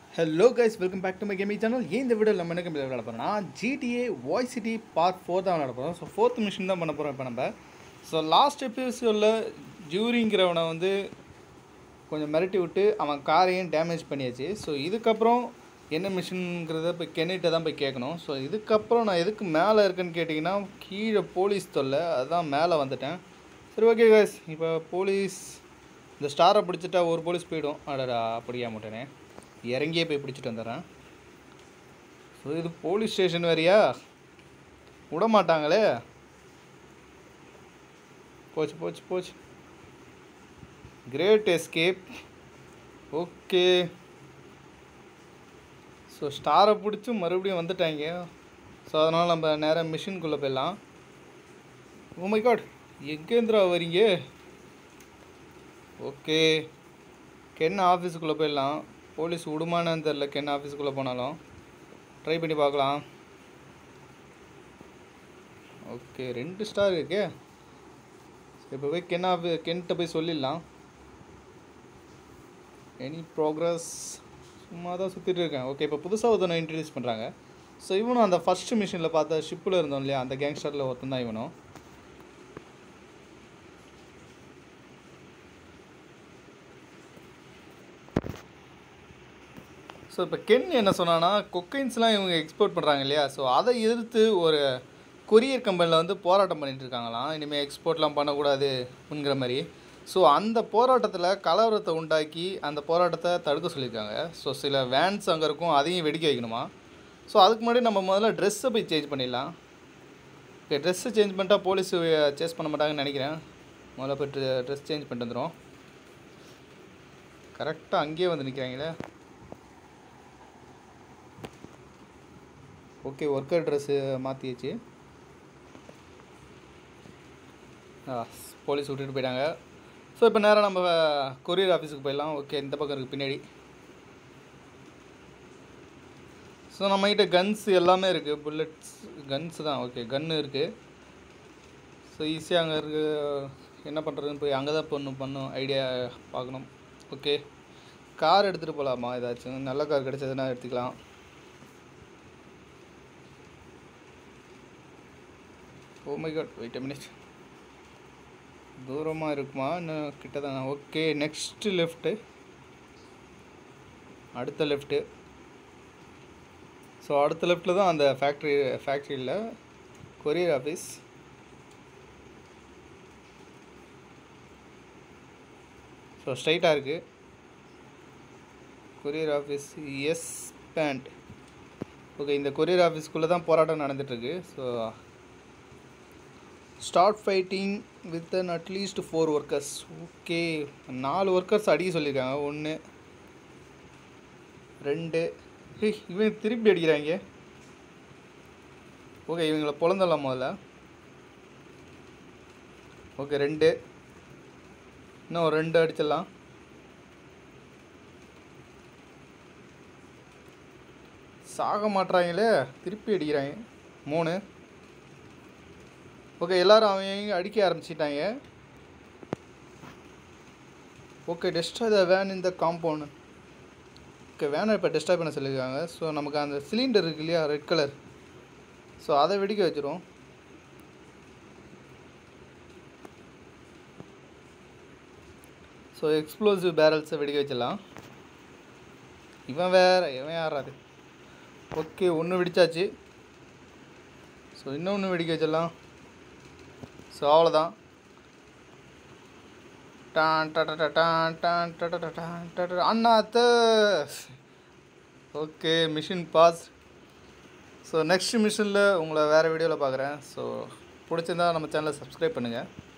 hello guys welcome back to my gaming channel ஏன் இந்த video நம்ம என்ன கேம் விளையாட போகிறோம்னா GTA Vice City part four தான் விளையாட போகிறோம் ஸோ ஃபோர்த் மிஷின் தான் பண்ண போகிறோம் இப்போ நம்ம ஸோ லாஸ்ட் எபிசோடில் ஜூரிங்கிறவனை வந்து கொஞ்சம் மிரட்டி விட்டு அவன் காரையும் டேமேஜ் பண்ணியாச்சு ஸோ இதுக்கப்புறம் என்ன மிஷின்ங்கிறத போய் கென்னிட்ட தான் போய் கேட்கணும் ஸோ இதுக்கப்புறம் நான் எதுக்கு மேலே இருக்கேன்னு கேட்டிங்கன்னா கீழே போலீஸ் தொல்லை அதுதான் மேலே வந்துட்டேன் சரி ஓகே கைஸ் இப்போ போலீஸ் இந்த ஸ்டாரை பிடிச்சிட்டா ஒரு போலீஸ் போயிடும் அடடா அப்படியா மாட்டேனே இறங்கியே போய் பிடிச்சிட்டு வந்துடுறேன் ஸோ இது போலீஸ் ஸ்டேஷன் வேறையா விட மாட்டாங்களே போச்சு போச்சு போச்சு கிரேட் எஸ்கேப் ஓகே ஸோ ஸ்டாரை பிடிச்சி மறுபடியும் வந்துட்டாங்க ஸோ அதனால் நம்ம நேராக மிஷின்குள்ளே போயிடலாம் ஓ மை காட் எங்கேந்திரா வரீங்க ஓகே கென் ஆஃபீஸுக்குள்ளே போயிடலாம் போலீஸ் விடுமானு தெரில கென் ஆஃபீஸுக்குள்ளே போனாலும் ட்ரை பண்ணி பார்க்கலாம் ஓகே ரெண்டு ஸ்டார் இருக்கே சரி இப்போ போய் கென் ஆஃபீ கென்ட்ட போய் சொல்லிடலாம் எனி ப்ரோக்ரஸ் சும்மா தான் சுற்றிட்டு இருக்கேன் ஓகே இப்போ புதுசாக ஒருத்தனை இன்ட்ரடியூஸ் பண்ணுறாங்க ஸோ இவனும் அந்த ஃபஸ்ட்டு மிஷினில் பார்த்த ஷிப்பில் இருந்தோம் இல்லையா அந்த கேங்ஸ்டரில் ஒருத்தன் தான் இவனும் ஸோ இப்போ கென் என்ன சொன்னான்னா கொக்கைன்ஸ்லாம் இவங்க எக்ஸ்போர்ட் பண்ணுறாங்க இல்லையா ஸோ அதை எதிர்த்து ஒரு கொரியர் கம்பெனியில் வந்து போராட்டம் பண்ணிட்டு இருக்காங்களாம் இனிமேல் எக்ஸ்போர்ட்லாம் பண்ணக்கூடாதுங்கிற மாதிரி ஸோ அந்த போராட்டத்தில் கலவரத்தை உண்டாக்கி அந்த போராட்டத்தை தடுக்க சொல்லியிருக்காங்க ஸோ சில வேன்ஸ் அங்கே இருக்கும் அதையும் வெடிக்க வைக்கணுமா ஸோ அதுக்கு முன்னாடி நம்ம முதல்ல ட்ரெஸ்ஸை போய் சேஞ்ச் பண்ணிடலாம் ஓகே ட்ரெஸ்ஸை சேஞ்ச் பண்ணிட்டா போலீஸ் சேஸ் பண்ண மாட்டாங்கன்னு நினைக்கிறேன் முதல்ல போய் ட்ரெஸ் சேஞ்ச் பண்ணிட்டு வந்துடும் கரெக்டாக அங்கேயே வந்து நிற்கிறாங்களே ஓகே ஒர்க்கர் ட்ரெஸ்ஸு மாற்றியாச்சு ஆ போலீஸ் விட்டுட்டு போயிட்டாங்க ஸோ இப்போ நேராக நம்ம கொரியர் ஆஃபீஸுக்கு போயிடலாம் ஓகே இந்த பக்கம் இருக்குது பின்னாடி ஸோ நம்மக்கிட்ட கன்ஸ் எல்லாமே இருக்குது புல்லட்ஸ் கன்ஸ் தான் ஓகே கன்று இருக்குது ஸோ ஈஸியாக அங்கே இருக்கு என்ன பண்ணுறதுன்னு போய் அங்கே தான் பண்ணும் பண்ணும் ஐடியா பார்க்கணும் ஓகே கார் எடுத்துகிட்டு போகலாமா ஏதாச்சும் நல்ல கார் கிடைச்சதுன்னா எடுத்துக்கலாம் oh my god wait a minute தூரமாக இருக்குமா இன்னும் கிட்ட தான் ஓகே நெக்ஸ்ட்டு லெஃப்ட்டு அடுத்த லெஃப்ட்டு ஸோ அடுத்த லெஃப்ட்டில் தான் அந்த ஃபேக்ட்ரி ஃபேக்ட்ரியில் கொரியர் ஆஃபீஸ் ஸோ ஸ்ட்ரைட்டாக இருக்குது கொரியர் ஆஃபீஸ் எஸ் பேண்ட் ஓகே இந்த கொரியர் ஆஃபீஸ்க்குள்ளே தான் போராட்டம் நடந்துகிட்ருக்கு so start fighting with an at least four workers okay நாலு ஒர்க்கர்ஸ் அடிக்க சொல்லியிருக்காங்க ஒன்று ரெண்டு ஹே இவன் திருப்பி அடிக்கிறாங்க ஓகே இவங்களை பிறந்தலாம் முதல்ல ஓகே ரெண்டு இன்னும் ஒரு ரெண்டு அடிச்சிடலாம் சாக மாட்டுறாங்களே திருப்பி அடிக்கிறாங்க மூணு ஓகே எல்லோரும் அவங்க அடிக்க ஆரம்பிச்சிட்டாங்க ஓகே டெஸ்ட்ராய் த வேன் இந்த காம்பவுண்ட் ஓகே வேனை இப்போ டெஸ்ட்ராய் பண்ண சொல்லியிருக்காங்க ஸோ நமக்கு அந்த சிலிண்டர் இருக்கு இல்லையா ரெட் கலர் ஸோ அதை வெடிக்க வச்சிரும் ஸோ எக்ஸ்ப்ளோசிவ் பேரல்ஸை வெடிக்க வச்சிடலாம் இவன் வேறு இவன் யாராது ஓகே ஒன்று வெடிச்சாச்சு ஸோ இன்னொன்று வெடிக்க வச்சிடலாம் ஸோ அவ்வளோதான் டான் டட டான் டான் டட டான் டட அண்ணாத்த okay mission pass so next மிஷினில் உங்களை வேறு வீடியோவில் பார்க்குறேன் ஸோ பிடிச்சிருந்தா நம்ம சேனலை சப்ஸ்கிரைப் பண்ணுங்கள்